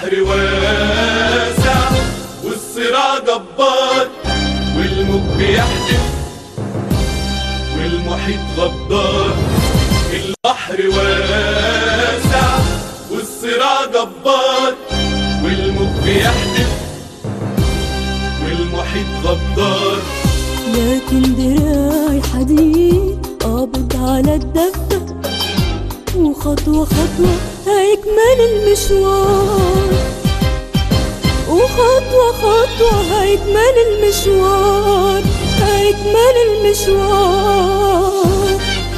البحر واسع والصراع جبار والموج بيحدف والمحيط غدار البحر واسع والصراع جبار والموج بيحدف والمحيط غدار لكن دراعي حديد قابض على الدفة وخطوة خطوة هيكمل المشوار وخطوة خطوة هيكمل المشوار هيكمل المشوار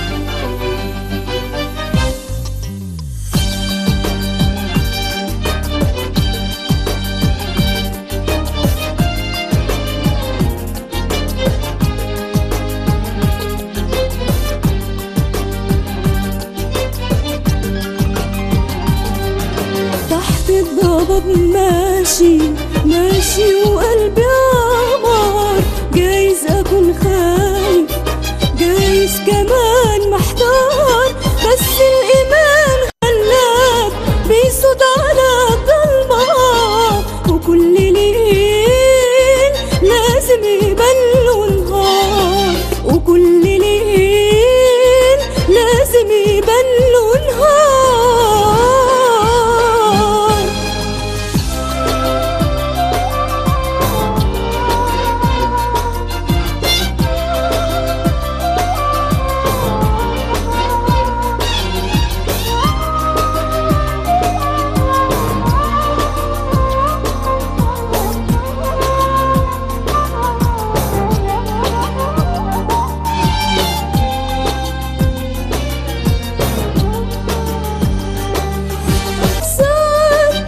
تحت الضباب ماشي ماشي وقلبي عمار جايز اكون خايف جايز كمان محتار بس الايمان غلاب بيصوت على الضلمة وكل ليل لازم يبان له نهار وكل ليل لازم يبان له نهار ساعات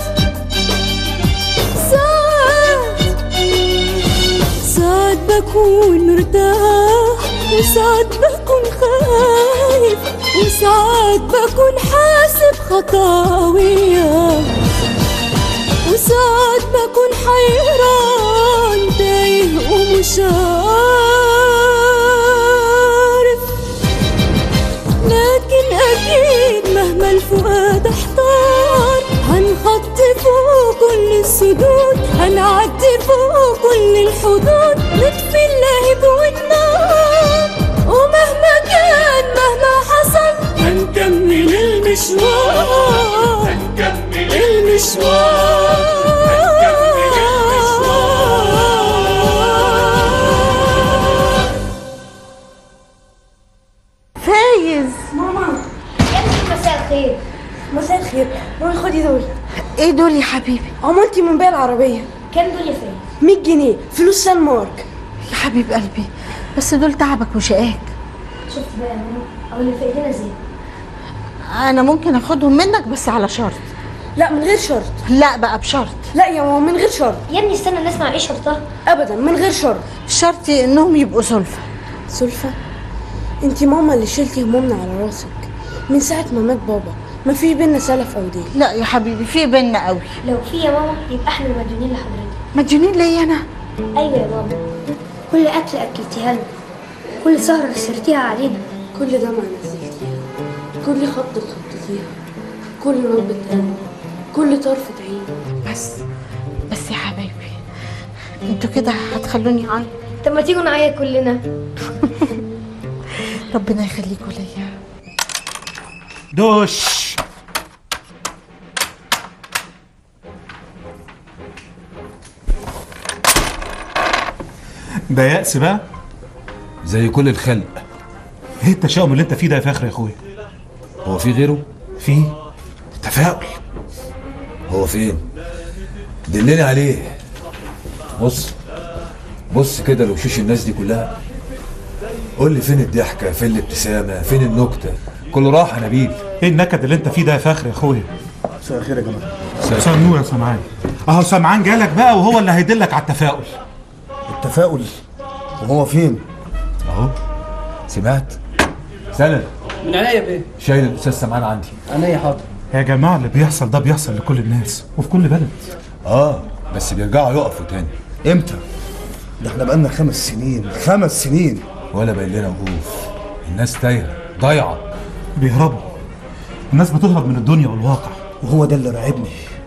ساعات ساعات بكون مرتاح وساعات بكون خايف وساعات بكون حاسب خطاوية وساعات بكون حيران تايه ومش عارف لكن أكيد مهما الفؤاد احتار هنخطي فوق كل السدود هنعدي فوق كل الحدود نطفي اللهب والنار ومهما كان مهما حصل هنكمل المشوار هنكمل المشوار فايز ماما مساء الخير مساء الخير ماما خدي دول ايه دول يا حبيبي عملتي من بيع العربية كام دول يا فايز 100 جنيه فلوس سان مارك يا حبيب قلبي بس دول تعبك وشقاك شفت بقى يا ماما او اللي في ايدينا زين انا ممكن اخدهم منك بس على شرط لا من غير شرط لا بقى بشرط لا يا ماما من غير شرط يا ابني استنى نسمع ايه شرطها ابدا من غير شرط شرطي انهم يبقوا سلفة سلفى انتي ماما اللي شلتي همومنا على راسك من ساعة ما مات بابا ما في بينا سلف او دين لا يا حبيبي في بينا قوي لو في يا ماما يبقى احنا المديونين لحضرتك مديونين ليا انا ايوه يا بابا كل اكل اكلتيها لنا كل سهره سهرتيها علينا كل دمعة نزلتيها كل خط خطتيها كل نبضة قلب كل طرفة عين بس بس يا حبايبي انتوا كده هتخلوني عن طب ما تيجوا نعيط كلنا ربنا يخليكوا ليا دوش ده يأس بقى زي كل الخلق ايه التشاؤم اللي انت فيه ده يا فخر يا اخويا هو في غيره فيه تفاؤل هو فين دلني عليه بص بص كده لوشوش الناس دي كلها قول لي فين الضحكه فين الابتسامه فين النكته كله راح يا نبيل ايه النكد اللي انت فيه ده يا فخر يا اخويا مساء الخير يا جماعه مساء النور يا سمعان اهو سمعان جالك بقى وهو اللي هيدلك على التفاؤل التفاؤل وهو فين اهو سمعت سند من عينيا بيه شايل الاستاذ سمعان عندي عينيا حاضر يا جماعه اللي بيحصل ده بيحصل لكل الناس وفي كل بلد اه بس بيرجعوا يقفوا تاني امتى ده احنا بقالنا خمس سنين خمس سنين ولا باين لنا وقوف الناس تايهه ضايعه بيهربوا الناس بتهرب من الدنيا والواقع وهو ده اللي راعبني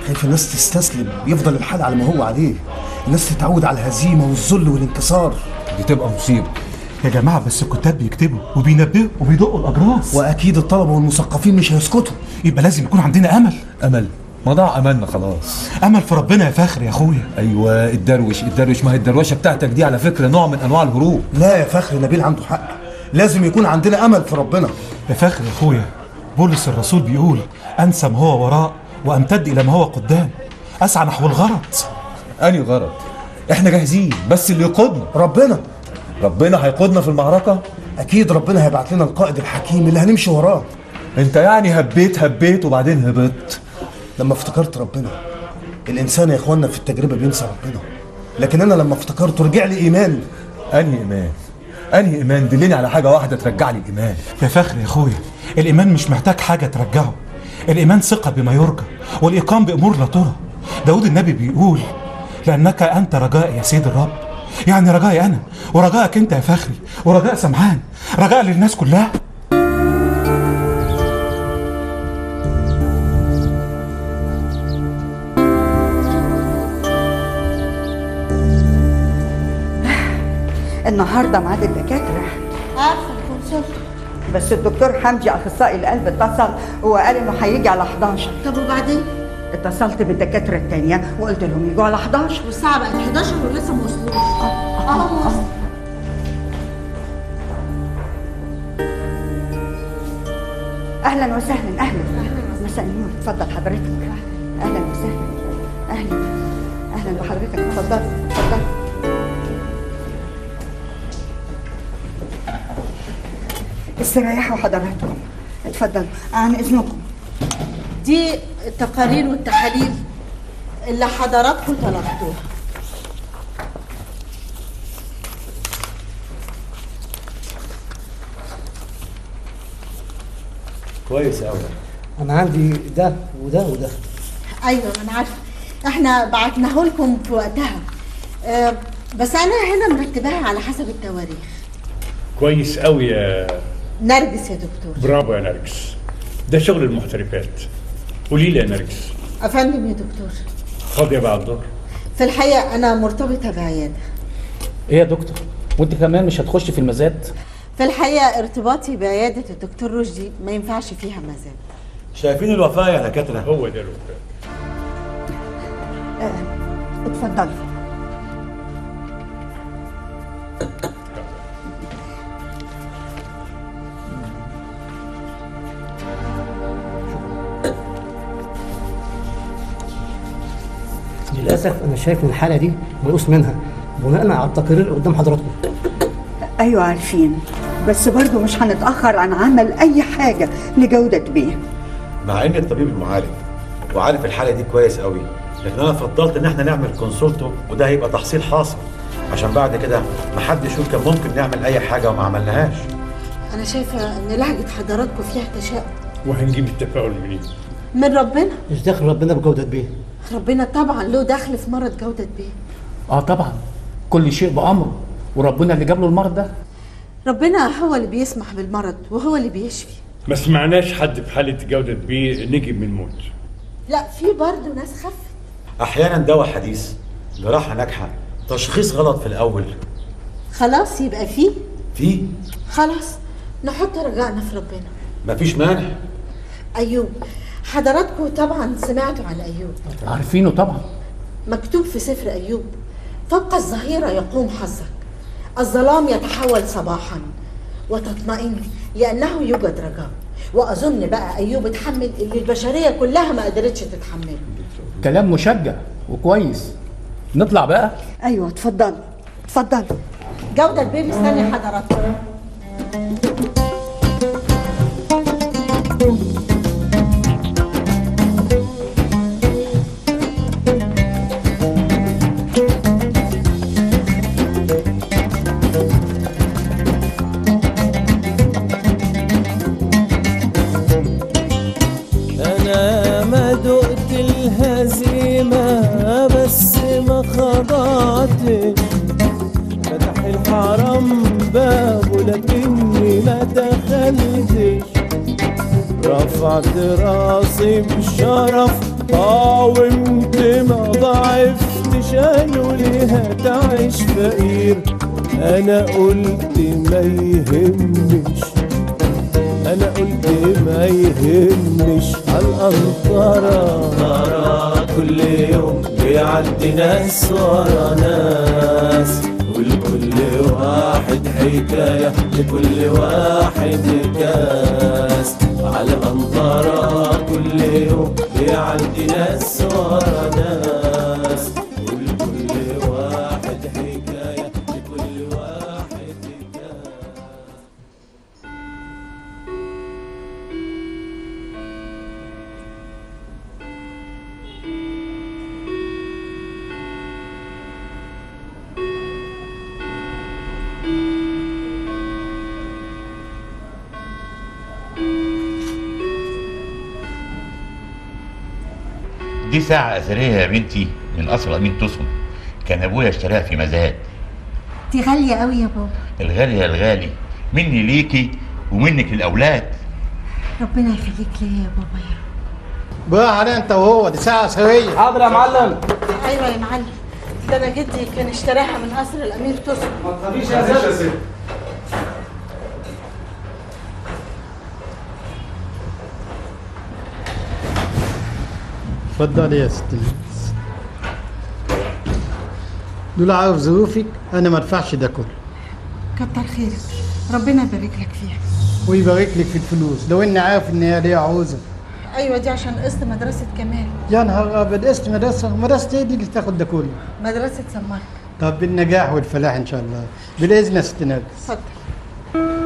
خايف الناس تستسلم يفضل الحال على ما هو عليه الناس تتعود على الهزيمة والذل والانكسار دي تبقى مصيبه يا جماعه بس الكتاب بيكتبوا وبينبهوا وبيدقوا الاجراس واكيد الطلبة والمثقفين مش هيسكتوا يبقى لازم يكون عندنا امل امل ما ضاع املنا خلاص امل في ربنا يا فخر يا اخويا ايوه الدروش الدروش ما هي الدروشه بتاعتك دي على فكره نوع من انواع الهروب لا يا فخر نبيل عنده حق لازم يكون عندنا امل في ربنا يا فخر يا اخويا بولس الرسول بيقول انسى ما هو وراء وامتد الى ما هو قدام اسعى نحو الغرض انهي غرض احنا جاهزين بس اللي يقودنا ربنا ربنا هيقودنا في المعركه اكيد ربنا هيبعت لنا القائد الحكيم اللي هنمشي وراه انت يعني هبيت هبيت وبعدين هبطت لما افتكرت ربنا الانسان يا اخوانا في التجربه بينسى ربنا لكن انا لما افتكرته رجع لي ايمان انهي ايمان انهي ايمان دلني على حاجه واحده ترجع لي الايمان يا فخر يا اخويا الايمان مش محتاج حاجه ترجعه الايمان ثقه بما يرجى والايقان بامور لا ترى داود النبي بيقول لانك انت رجائي يا سيد الرب يعني رجائي انا ورجائك انت يا فخري ورجاء سمعان رجاء للناس كلها النهارده ميعاد الدكاتره عارفه الكونسول بس الدكتور حمدي اخصائي القلب اتصل وقال انه هيجي على 11 طب وبعدين اتصلت بالدكاتره التانية وقلت لهم يجوا على 11 والساعه بقت 11 ولسه ما وصلوش اهو وصل اهلا وسهلا اهلا مساء النور اتفضل حضرتك اهلا وسهلا اهلا اهلا بحضرتك اتفضل اتفضل استريحوا حضراتكم اتفضلوا عن اذنكم دي التقارير والتحاليل اللي حضراتكم طلبتوها كويس قوي انا عندي ده وده وده ايوه انا عارفه احنا بعتناه لكم في وقتها أه بس انا هنا مرتباها على حسب التواريخ كويس قوي يا نرجس يا دكتور برافو يا نرجس ده شغل المحترفات قولي لي يا نرجس افندم يا دكتور فاضيه بعد الظهر في الحقيقه انا مرتبطه بعياده ايه يا دكتور وانت كمان مش هتخش في المزاد في الحقيقه ارتباطي بعياده الدكتور رشدي ما ينفعش فيها مزاد شايفين الوفاء يا دكاتره هو ده الوفاء اتفضلوا للاسف انا شايف ان الحاله دي ميؤوس منها بناء على التقارير اللي قدام حضراتكم ايوه عارفين بس برضه مش هنتاخر عن عمل اي حاجه لجوده بيه مع ان الطبيب المعالج وعارف الحاله دي كويس قوي لكن انا فضلت ان احنا نعمل كونسولتو وده هيبقى تحصيل حاصل عشان بعد كده محدش يقول كان ممكن نعمل اي حاجه وما عملناهاش انا شايفه ان لهجه حضراتكم فيها تشاؤم وهنجيب التفاؤل منين من ربنا مش داخل ربنا بجوده بيه ربنا طبعا له دخل في مرض جوده بيه اه طبعا كل شيء بامره وربنا اللي جاب له المرض ده ربنا هو اللي بيسمح بالمرض وهو اللي بيشفي ما سمعناش حد في حاله جوده بيه نجي من الموت لا في برضه ناس خفت احيانا دواء حديث جراحه ناجحه تشخيص غلط في الاول خلاص يبقى فيه في خلاص نحط رجائنا في ربنا مفيش مانع ايوب حضراتكم طبعا سمعتوا عن ايوب عارفينه طبعا مكتوب في سفر ايوب فوق الظهيره يقوم حظك الظلام يتحول صباحا وتطمئن لانه يوجد رجاء واظن بقى ايوب اتحمل اللي البشريه كلها ما قدرتش تتحمله كلام مشجع وكويس نطلع بقى ايوه اتفضلوا اتفضلوا جوده بيه مستني حضراتكم انا ما دقت الهزيمة بس ما خضعتش فتح الحرم بابه لكني ما دخلتش رفعت راسي بشرف قاومت ما ضعفتش قالوا ليها تعيش فقير انا قلت ما يهمش انا قلت ما يهمش عالقنطرة كل يوم بيعدي ناس ورا ناس ولكل واحد حكاية لكل واحد كاس على قنطرة كل يوم بيعدي ناس ورا ناس ولكل واحد حكاية لكل واحد كاس دي ساعة أثرية يا بنتي من قصر أمين تسم كان أبويا اشتراها في مزاد دي غالية قوي يا بابا الغالي يا الغالي مني ليكي ومنك للأولاد ربنا يخليك ليا يا بابا يا بقى عليها انت وهو دي ساعة سوية حاضر يا معلم ايوه يا معلم ده انا جدي كان اشتراها من قصر الامير تسم ما تخافيش يا ست اتفضلي يا ست الناس دول عارف ظروفك انا ما ادفعش ده كله كتر خيرك ربنا يبارك لك فيها ويبارك لك في الفلوس لو اني عارف ان هي ليها عوزه ايوه دي عشان قسط مدرسه كمال يا نهار ابيض اسم مدرسه مدرسه ايه دي اللي تاخد ده كله مدرسه سمارك طب بالنجاح والفلاح ان شاء الله بالاذن يا ست نرجس اتفضل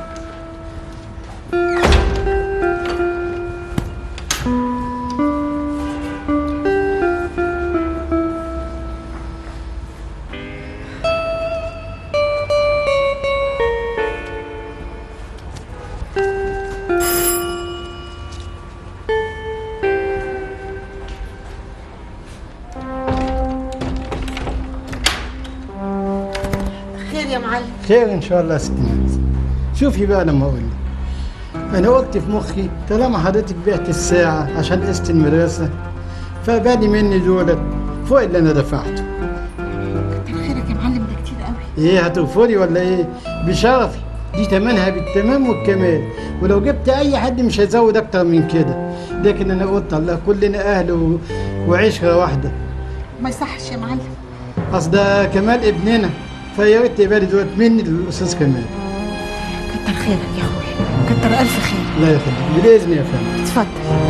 خير يا معلم خير ان شاء الله يا ست نرجس شوفي بقى لما اقول لك انا قلت في مخي طالما حضرتك بعت الساعه عشان قسط المدرسه فبالي مني دولت فوق اللي انا دفعته كتر خيرك يا معلم ده كتير قوي ايه هتغفري ولا ايه بشرفي دي تمنها بالتمام والكمال ولو جبت اي حد مش هيزود اكتر من كده لكن انا قلت الله كلنا اهل و... وعشره واحده ما يصحش يا معلم اصل ده كمال ابننا فيا ريت تقبلي دوت مني للاستاذ كمال كتر خيرك يا اخويا كتر الف خير الله يخليك باذن يا فندم اتفضل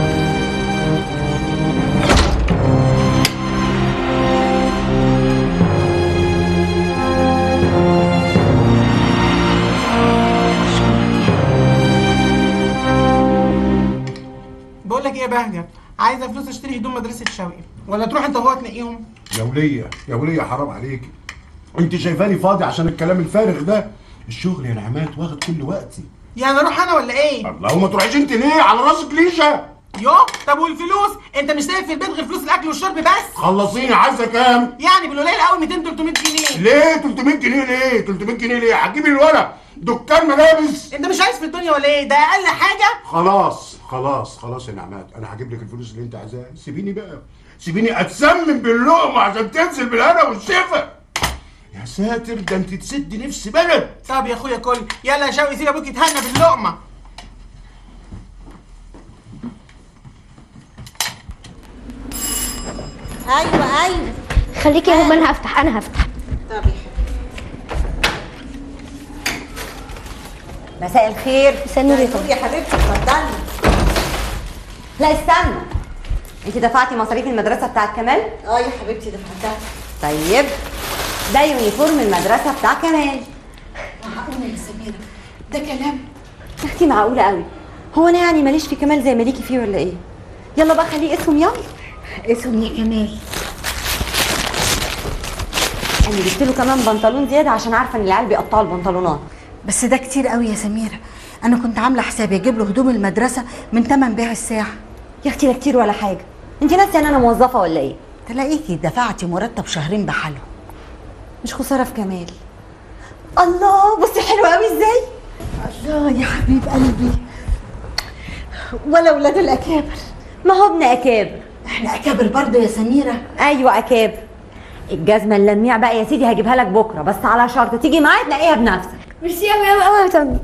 بقول لك ايه يا بهجه عايزه فلوس اشتري هدوم مدرسه شوقي ولا تروح انت وهو تنقيهم يا ولية يا ولية حرام عليكي انت شايفاني فاضي عشان الكلام الفارغ ده الشغل يا نعمات واخد كل وقتي يعني اروح انا ولا ايه الله وما تروحيش انت ليه على راسك ليشه يو طب والفلوس انت مش سايب في البيت غير فلوس الاكل والشرب بس خلصيني عايزه كام يعني بالقليل قوي 200 300 جنيه ليه 300 جنيه ليه 300 جنيه ليه هتجيبي الورق دكان ملابس انت مش عايز في الدنيا ولا ايه ده اقل حاجه خلاص خلاص خلاص يا نعمات انا هجيب لك الفلوس اللي انت عايزاها سيبيني بقى سيبيني اتسمم باللقمه عشان تنزل بالهنا والشفا يا ساتر ده انت تسد نفس بلد طب يا اخويا كل يلا يا شوقي سيب ابوك يتهنى باللقمه ايوه ايوه خليكي يا ماما انا هفتح انا هفتح طب يا مساء الخير مساء النور يا نور يا حبيبتي اتفضلي لا استنى انت دفعتي مصاريف المدرسه بتاعت كمال اه يا حبيبتي دفعتها طيب ده يونيفورم المدرسه بتاع كمال معقولة يا سميرة ده كلام يا اختي معقوله قوي هو انا يعني ماليش في كمال زي ماليكي فيه ولا ايه يلا بقى خليه اسهم يلا اسهم يا كمال انا جبت له كمان بنطلون زياده عشان عارفه ان العيال بيقطعوا البنطلونات بس ده كتير قوي يا سميرة انا كنت عاملة حسابي اجيب له هدوم المدرسة من تمن بيع الساعة يا اختي ده كتير ولا حاجه انت ناسيه ان انا موظفه ولا ايه تلاقيكي دفعتي مرتب شهرين بحاله مش خساره في كمال الله بصي حلوه قوي ازاي الله يا حبيب قلبي ولا ولاد الاكابر ما هو ابن اكابر احنا احنا اكابر برضه يا سميره ايوه اكابر الجزمه اللميع بقى يا سيدي هجيبها لك بكره بس على شرط تيجي معايا تلاقيها بنفسك ميرسي قوي قوي قوي يا طنط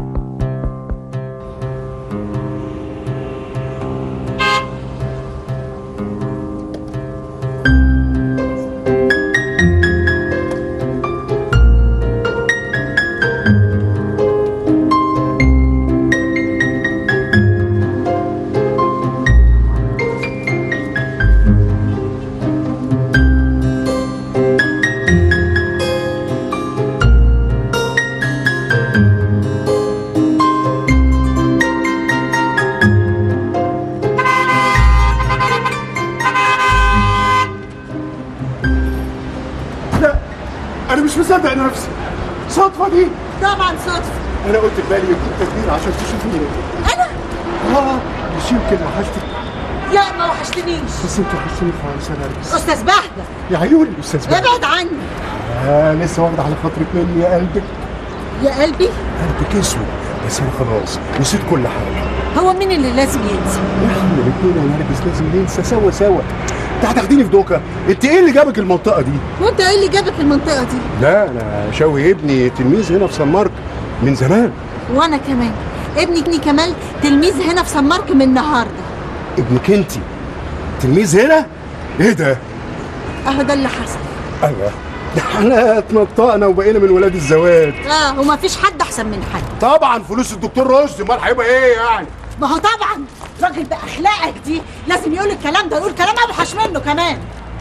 لا انا مش مصدق نفسي صدفه دي طبعا صدفه انا قلت في بالي يكون تدبير عشان تشوفيني انا اه مش يمكن وحشتك لا ما وحشتنيش بس انت وحشتني خالص انا نرجس استاذ بهجه يا عيوني استاذ بهجة. ابعد عني آه لسه واخد على خاطرك مني يا قلبك يا قلبي قلبك اسود بس انا خلاص نسيت كل حاجه هو مين اللي لازم ينسى احنا الاثنين يا نرجس لازم ننسى سوا سوا انت هتاخديني في دوكا انت ايه اللي جابك المنطقه دي وانت ايه اللي جابك المنطقه دي لا انا شوقي ابني تلميذ هنا في سان مارك من زمان وانا كمان ابني ابني كمال تلميذ هنا في سان مارك من النهارده ابنك انت تلميذ هنا ايه ده اهو ده اللي حصل ايوه ده احنا اتنطقنا وبقينا من ولاد الزواج اه وما فيش حد احسن من حد طبعا فلوس الدكتور رشدي امال هيبقى ايه يعني ما هو طبعا راجل باخلاقك دي لازم يقول الكلام ده يقول كلام اوحش منه كمان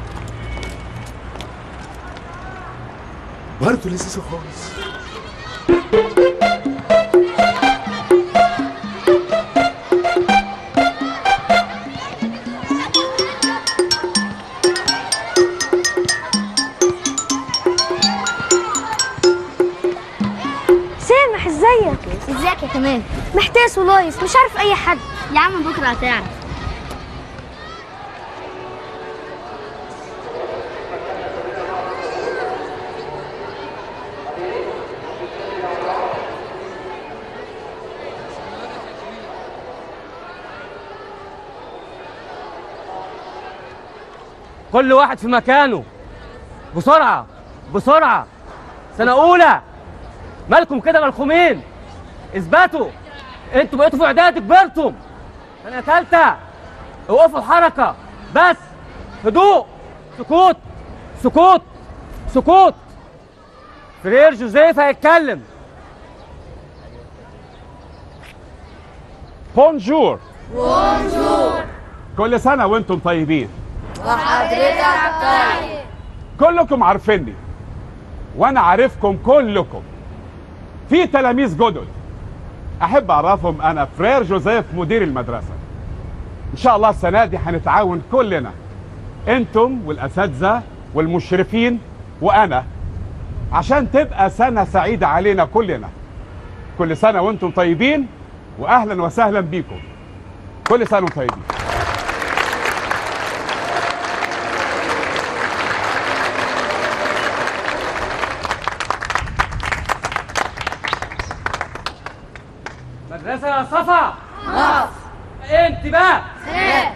برضه لذيذه خالص سامح ازيك ازيك يا كمان محتاس ولايس مش عارف اي حد يا عم بكره هتعرف كل واحد في مكانه بسرعة بسرعة سنة أولى مالكم كده ملخومين اثبتوا انتوا بقيتوا في إعداد كبرتم سنة تالتة اوقفوا الحركة بس هدوء سكوت سكوت سكوت فرير جوزيف هيتكلم بونجور بونجور كل سنة وانتم طيبين وحضرتك طيب كلكم عارفيني وانا عارفكم كلكم في تلاميذ جدد احب اعرفهم انا فرير جوزيف مدير المدرسة ان شاء الله السنة دي هنتعاون كلنا انتم والاساتذة والمشرفين وانا عشان تبقى سنة سعيدة علينا كلنا كل سنة وانتم طيبين واهلا وسهلا بيكم كل سنة وانتم طيبين مدرسة يا صفا نقف انت بقى سلام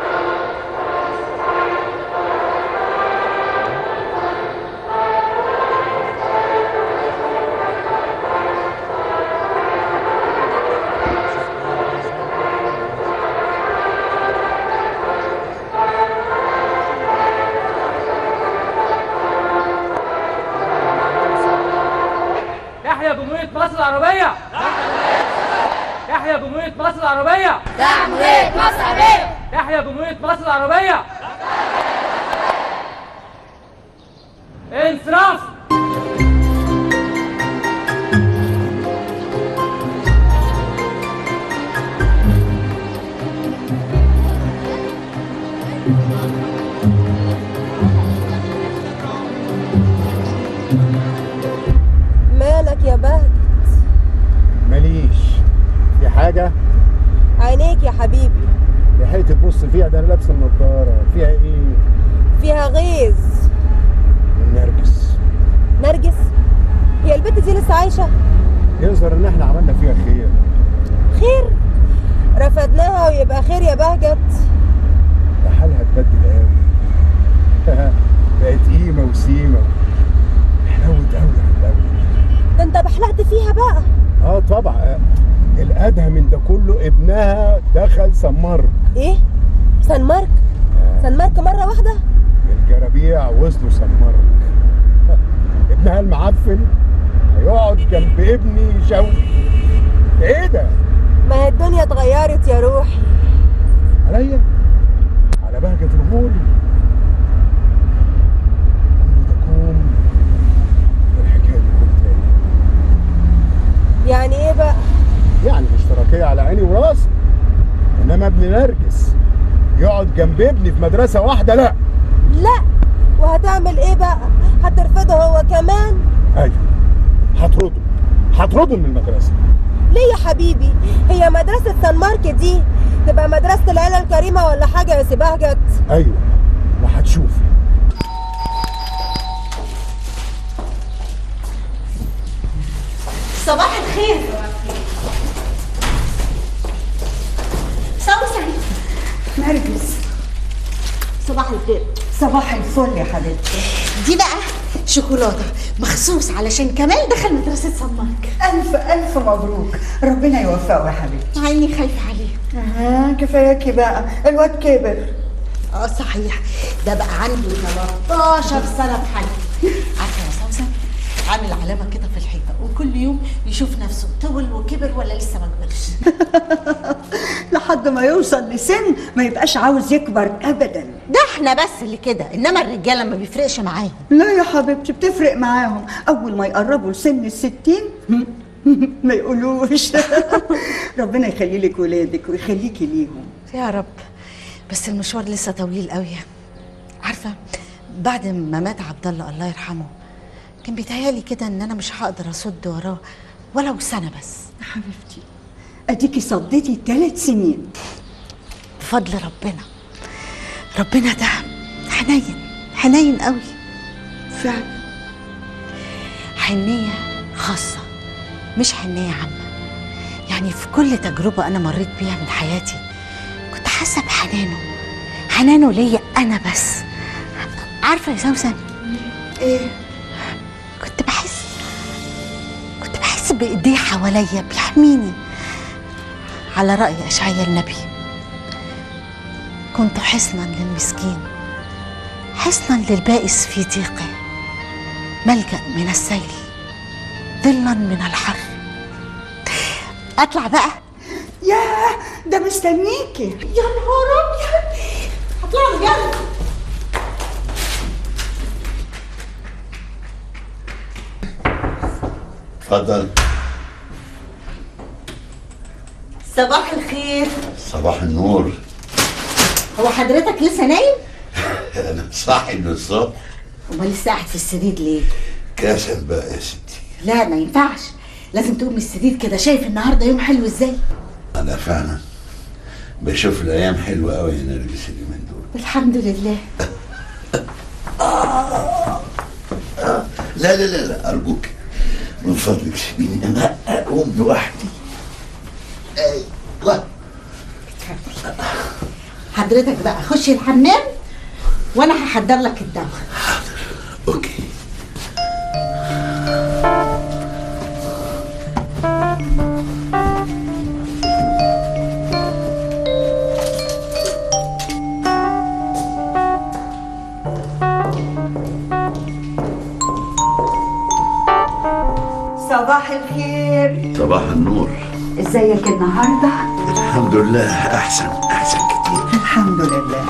تحيا جمهورية مصر العربية تحيا جمهورية مصر العربية جمهورية مصر العربية تحيا جمهورية مصر العربية انصراف مالك يا بهجت ماليش في حاجه عينيك يا حبيبي لحقت تبص فيها ده انا لابس النضاره فيها ايه فيها غيظ النرجس نرجس هي البت دي لسه عايشه يظهر ان احنا عملنا فيها خير خير رفدناها ويبقى خير يا بهجت ده حالها والادهى من ده كله ابنها دخل سمر ايه سان مارك سان مارك مره واحده الجرابيع وصلوا سمر ابنها المعفن هيقعد جنب ابني شوقي ايه ده ما هي الدنيا اتغيرت يا روحي عليا على بهجة الغول كل ده كوم والحكاية دي كوم تاني يعني ايه بقى يعني الاشتراكية على عيني وراسي انما ابن نرجس يقعد جنب ابني في مدرسة واحدة لا لا وهتعمل ايه بقى هترفضه هو كمان ايوه هطرده هطرده من المدرسة ليه يا حبيبي هي مدرسة سان مارك دي تبقى مدرسة العيلة الكريمة ولا حاجة يا سي بهجت ايوه وهتشوف صباح الخير سوسن نرجس صباح الخير صباح الفل يا حبيبتي دي بقى شوكولاتة مخصوص علشان كمال دخل مدرسة سمارك ألف ألف مبروك ربنا يوفقه يا حبيبتي عيني خايفة عليه اه كفاياكي بقى الواد كبر اه صحيح ده بقى عنده 13 سنة بحاجة عارفة يا سوسن عامل علامة كده في الحيطة وكل يوم يشوف نفسه طول وكبر ولا لسه ما كبرش لحد ما يوصل لسن ما يبقاش عاوز يكبر أبدا ده احنا بس اللي كده انما الرجالة ما بيفرقش معاهم لا يا حبيبتي بتفرق معاهم أول ما يقربوا لسن الستين ما يقولوش ربنا يخلي لك ولادك ويخليكي ليهم يا رب بس المشوار لسه طويل قوي عارفة بعد ما مات عبد الله الله يرحمه كان بيتهيالي كده ان انا مش هقدر اصد وراه ولو سنة بس يا حبيبتي اديكي صديتي ثلاث سنين بفضل ربنا ربنا ده حنين حنين قوي فعلا حنية خاصة مش حنية عامة يعني في كل تجربة أنا مريت بيها من حياتي كنت حاسة بحنانه حنانه ليا أنا بس عارفة يا سوسن ايه كنت بحس كنت بحس بإيديه حواليا بيحميني على رأي أشعيا النبي كنت حصنا للمسكين حصنا للبائس في ضيقه ملجأ من السيل ظلا من الحر اطلع بقى ياه ده مستنيكي يا نهار ابيض اطلع يلا اتفضل صباح الخير صباح النور هو حضرتك لسه نايم انا صاحي من الصبح امال لسه قاعد في السرير ليه كاسل بقى يا ستي لا ما ينفعش لازم تقوم من السرير كده شايف النهارده يوم حلو ازاي انا فعلا بشوف الايام حلوه قوي يا نرجس اليومين دول الحمد لله لا لا لا لا ارجوك من فضلك سيبيني انا اقوم لوحدي اي الله حضرتك بقى خش الحمام وانا هحضر لك الدواء اوكي صباح الخير صباح النور ازيك النهارده الحمد لله احسن احسن كتير الحمد لله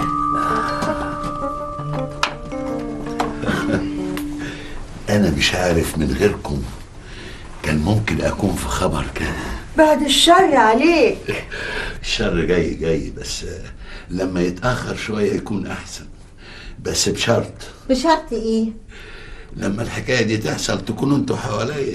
انا مش عارف من غيركم كان ممكن اكون في خبر كده بعد الشر عليك الشر جاي جاي بس لما يتاخر شويه يكون احسن بس بشرط بشرط ايه لما الحكايه دي تحصل تكونوا انتوا حواليا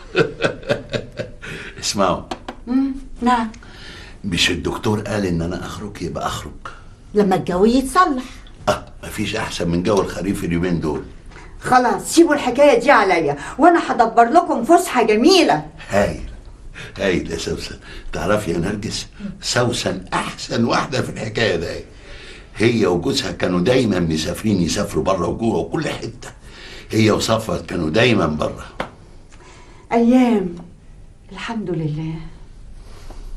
اسمعوا مم. نعم مش الدكتور قال ان انا اخرج يبقى اخرج لما الجو يتصلح اه مفيش احسن من جو الخريف اليومين دول خلاص سيبوا الحكايه دي عليا وانا هدبر لكم فسحه جميله هايل هايل يا سوسن تعرفي يا نرجس سوسن احسن واحده في الحكايه دي هي وجوزها كانوا دايما مسافرين يسافروا بره وجوه وكل حته هي وصفوت كانوا دايما بره ايام الحمد لله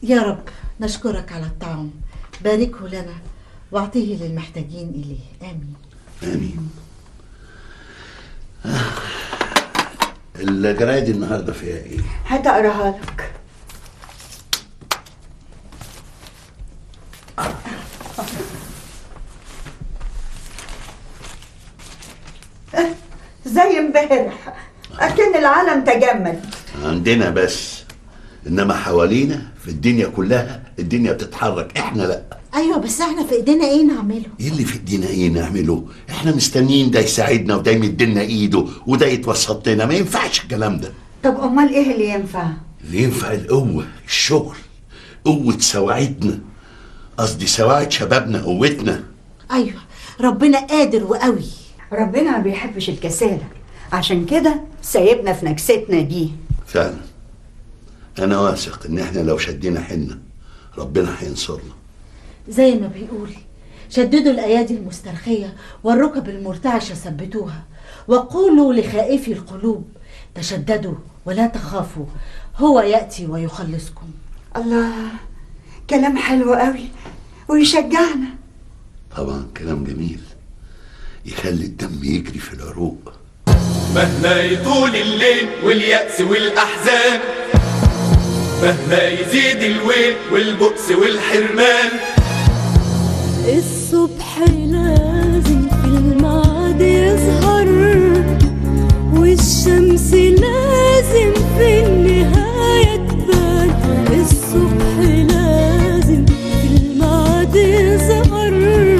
يا رب نشكرك على الطعام باركه لنا واعطيه للمحتاجين إليه آمين امين آه. الجرايد النهارده فيها ايه؟ هتقراها لك زي امبارح اكن العالم تجمد عندنا بس انما حوالينا في الدنيا كلها الدنيا بتتحرك احنا لا أيوة بس احنا في إيدينا إيه نعمله ايه اللي في ايدينا ايه نعمله احنا مستنيين ده يساعدنا وده يمد لنا ايده وده يتوسط لنا ما ينفعش الكلام ده طب امال ايه اللي ينفع اللي ينفع القوة الشغل قوة سواعدنا قصدي سواعد شبابنا قوتنا أيوة ربنا قادر وقوي ربنا ما بيحبش الكسالة عشان كده سايبنا في نكستنا دي فعلا انا واثق ان احنا لو شدينا حنا ربنا هينصرنا زي ما بيقول شددوا الأيادي المسترخية والركب المرتعشة ثبتوها وقولوا لخائفي القلوب تشددوا ولا تخافوا هو يأتي ويخلصكم الله كلام حلو قوي ويشجعنا طبعا كلام جميل يخلي الدم يجري في العروق مهما يطول الليل واليأس والأحزان مهما يزيد الويل والبؤس والحرمان الصبح لازم في الميعاد يظهر والشمس لازم في النهاية تبان الصبح لازم في الميعاد يظهر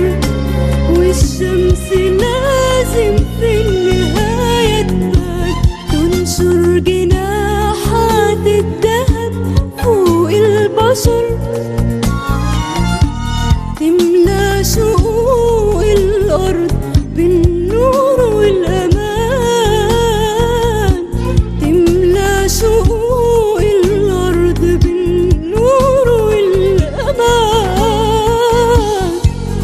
والشمس لازم في النهاية تبان تنشر جناحات الذهب فوق البشر تملى شقوق الأرض بالنور والأمان تملى شقوق الأرض بالنور والأمان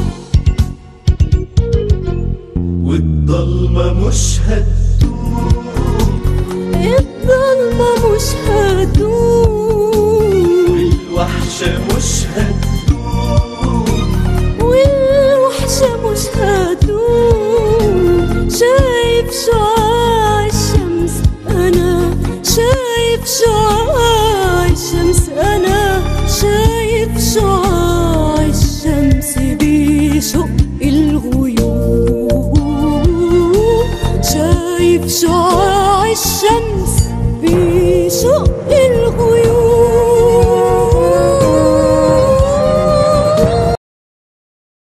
والضلمة مش هتدوم الظلمة مش هتدوم والوحشة مش هتدوم والوحشة مش هتدوم شايف شعاع الشمس أنا شايف شعاع الشمس أنا شايف شعاع الشمس بيشق الغيوم شايف شعاع الشمس بيشق الغيوم